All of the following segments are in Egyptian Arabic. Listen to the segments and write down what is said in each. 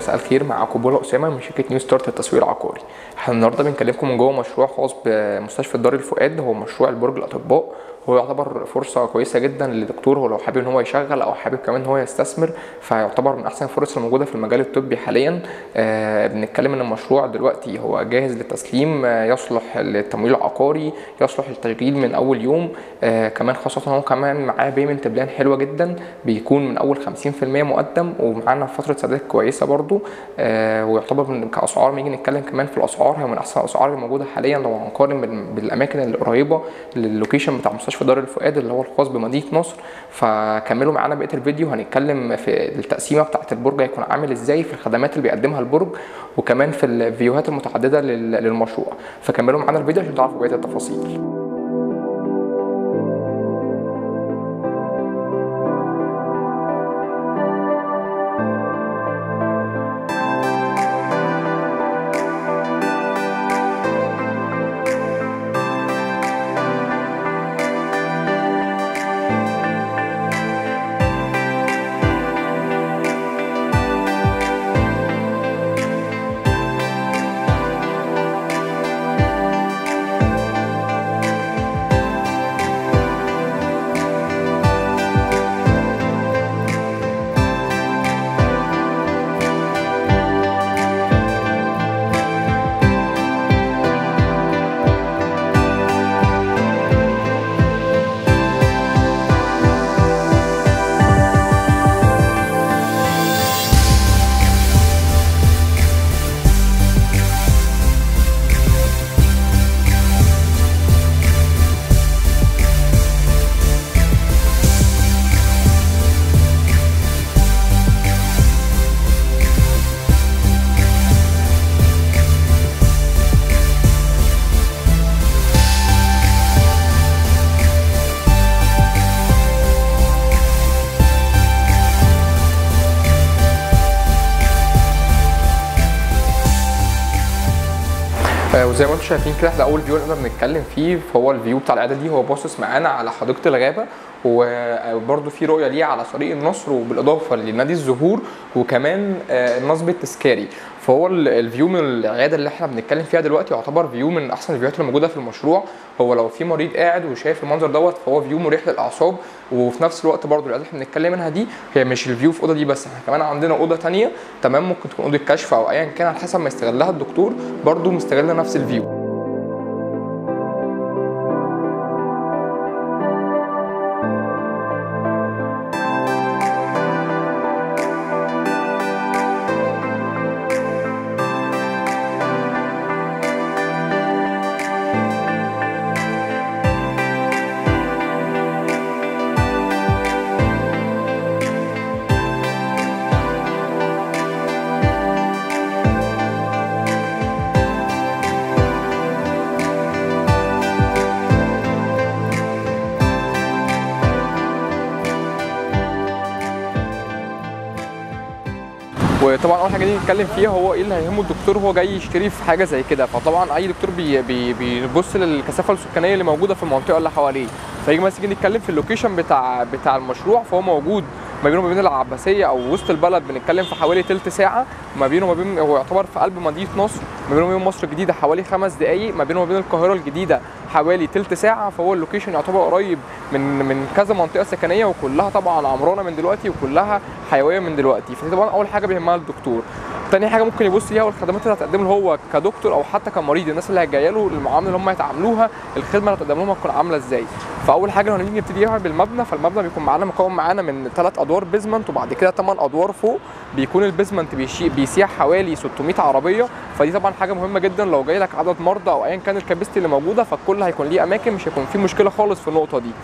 مساء الخير معاكم بولا اسامه من شركه نيو ستارت التسويق العقاري احنا النهارده بنكلمكم من جوه مشروع خاص بمستشفى دار الفؤاد هو مشروع البرج الاطباء هو يعتبر فرصة كويسة جدا للدكتور هو لو حابب ان هو يشغل او حابب كمان ان هو يستثمر فيعتبر من احسن الفرص الموجودة في المجال الطبي حاليا آه بنتكلم ان المشروع دلوقتي هو جاهز للتسليم آه يصلح للتمويل العقاري يصلح للتشغيل من اول يوم آه كمان خاصة هو كمان معاه بيمنت بلان حلوة جدا بيكون من اول 50% مقدم ومعانا فترة سداد كويسة برضو آه ويعتبر من كاسعار نيجي نتكلم كمان في الاسعار هي من احسن الاسعار الموجودة حاليا لو هنقارن بالاماكن القريبة للوكيشن بتاع مستشفى دار الفؤاد اللي هو الخاص بمدينه نصر فكملوا معانا بقيه الفيديو هنتكلم في التقسيمه بتاعه البرج هيكون عامل ازاي في الخدمات اللي بيقدمها البرج وكمان في الفيديوهات المتعدده للمشروع فكملوا معانا الفيديو عشان تعرفوا بقيه التفاصيل وزي ما انتم شايفين كده احنا اول فيو نقدر نتكلم فيه فهو الفيو بتاع العياده دي هو باصص معانا على حديقه الغابه وبرده في رؤيه ليه على طريق النصر وبالاضافه لنادي الزهور وكمان النصب التذكاري فهو الفيو من العياده اللي احنا بنتكلم فيها دلوقتي يعتبر فيو من احسن الفيوهات اللي موجوده في المشروع هو لو في مريض قاعد وشايف المنظر دوت فهو فيو مريح للاعصاب وفي نفس الوقت برضو العياده اللي احنا بنتكلم منها دي هي مش الفيو في اوضه دي بس احنا كمان عندنا اوضه ثانيه تمام ممكن تكون اوضه كشف او ايا كان على حسب ما يستغلها الدكتور برضو مستغله نفس الفيو وطبعا اول حاجه دي نتكلم فيها هو ايه اللي هيهمه الدكتور هو جاي يشتري في حاجه زي كده فطبعا اي دكتور بي بي بيبص للكثافه السكانيه اللي موجوده في المنطقه اللي حواليه فيجي مثلا نيجي نتكلم في اللوكيشن بتاع بتاع المشروع فهو موجود ما بينه وما بين العباسيه او وسط البلد بنتكلم في حوالي تلت ساعه ما بينه وما بين هو يعتبر في قلب مدينه نصر ما بينه وما بين مصر الجديده حوالي خمس دقائق ما بينه وما بين القاهره الجديده حوالي تلت ساعه فهو اللوكيشن يعتبر قريب من من كذا منطقه سكنيه وكلها طبعا عمرانه من دلوقتي وكلها حيويه من دلوقتي فدي طبعا اول حاجه بيهمها الدكتور تاني حاجه ممكن يبص ليها والخدمات اللي هتقدم له هو كدكتور او حتى كمريض الناس اللي هتجيه له المعامله اللي هم هيتعاملوها الخدمه اللي هتقدم لهم هتكون عامله ازاي فاول حاجه لو هنيجي نبتدي بالمبنى فالمبنى بيكون معانا مكون معانا من ثلاث ادوار بيزمنت وبعد كده ثمان ادوار فوق بيكون البيزمنت بيسيح حوالي 600 عربيه فدي طبعا حاجه مهمه جدا لو جاي لك عدد مرضى او ايا كان الكابستي اللي موجوده فالكل هيكون ليه اماكن مش هيكون في مشكله خالص في النقطه دي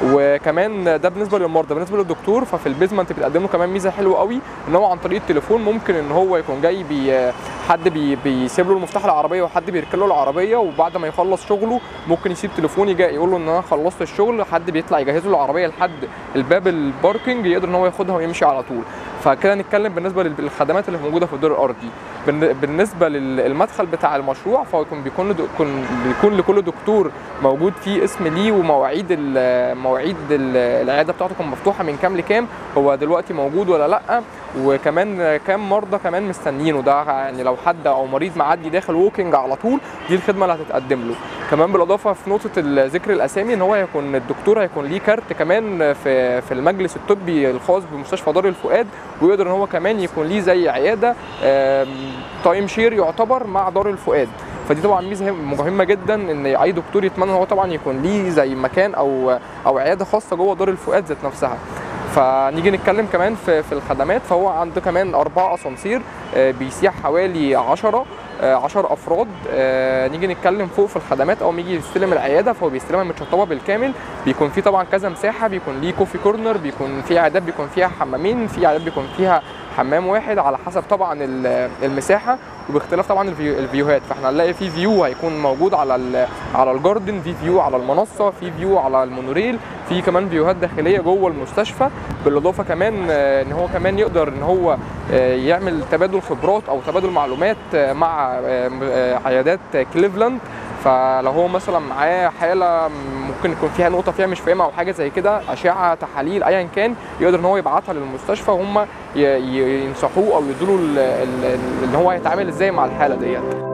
وكمان ده بالنسبه للمرضى بالنسبه للدكتور ففي البيزمنت بتقدم له كمان ميزه حلوه قوي ان هو عن طريق التليفون ممكن ان هو يكون جاي بي حد بي بيسيب له المفتاح العربيه وحد بيركن له العربيه وبعد ما يخلص شغله ممكن يسيب تليفون يجي يقول له ان انا خلصت الشغل حد بيطلع يجهز له العربيه لحد الباب الباركنج يقدر ان هو ياخدها ويمشي على طول فكده نتكلم بالنسبه للخدمات اللي موجوده في الدور الارضي بالنسبه للمدخل بتاع المشروع فهو يكون بيكون بيكون لكل دكتور موجود فيه اسم ليه ومواعيد مواعيد ال- العياده بتاعته كان مفتوحه من كام لكام هو دلوقتي موجود ولا لا وكمان كام مرضى كمان مستنيينه ده يعني لو حد او مريض معدي داخل ووكينج على طول دي الخدمه اللي هتتقدم له كمان بالاضافه في نقطه ال- ذكر الاسامي ان هو هيكون الدكتور هيكون ليه كارت كمان في في المجلس الطبي الخاص بمستشفى دار الفؤاد ويقدر ان هو كمان يكون ليه زي عياده آم، تايم شير يعتبر مع دار الفؤاد فدي طبعا ميزه هم- مهمه جدا ان اي دكتور يتمنى ان هو طبعا يكون ليه زي مكان او او عياده خاصه جوه دار الفؤاد ذات نفسها فنيجي نتكلم كمان في في الخدمات فهو عنده كمان اربع اسانسير آه، بيسيح حوالي 10 10 افراد آه، نيجي نتكلم فوق في الخدمات اول ما يجي يستلم العياده فهو بيستلمها متشطبه بالكامل بيكون في طبعا كذا مساحه بيكون ليه كوفي كورنر بيكون في عيادات بيكون فيها حمامين في عيادات بيكون فيها حمام واحد على حسب طبعا ال- المساحه وباختلاف طبعا الفيو- الفيوهات فاحنا هنلاقي في فيو هيكون موجود على ال- على الجاردن في فيو على المنصه في فيو على المونوريل في كمان فيوهات داخليه جوه المستشفى بالاضافه كمان آه، ان هو كمان يقدر ان هو آه، يعمل تبادل خبرات او تبادل معلومات آه، مع آه، م- آه، عيادات كليفلاند فلو هو مثلا معاه حاله ممكن يكون فيها نقطه فيها مش فاهمها او حاجه زي كده اشعه تحاليل ايا كان يقدر ان هو يبعتها للمستشفى وهم ي- ي- ينصحوه او يدوا له ان هو يتعامل ازاي مع الحاله ديت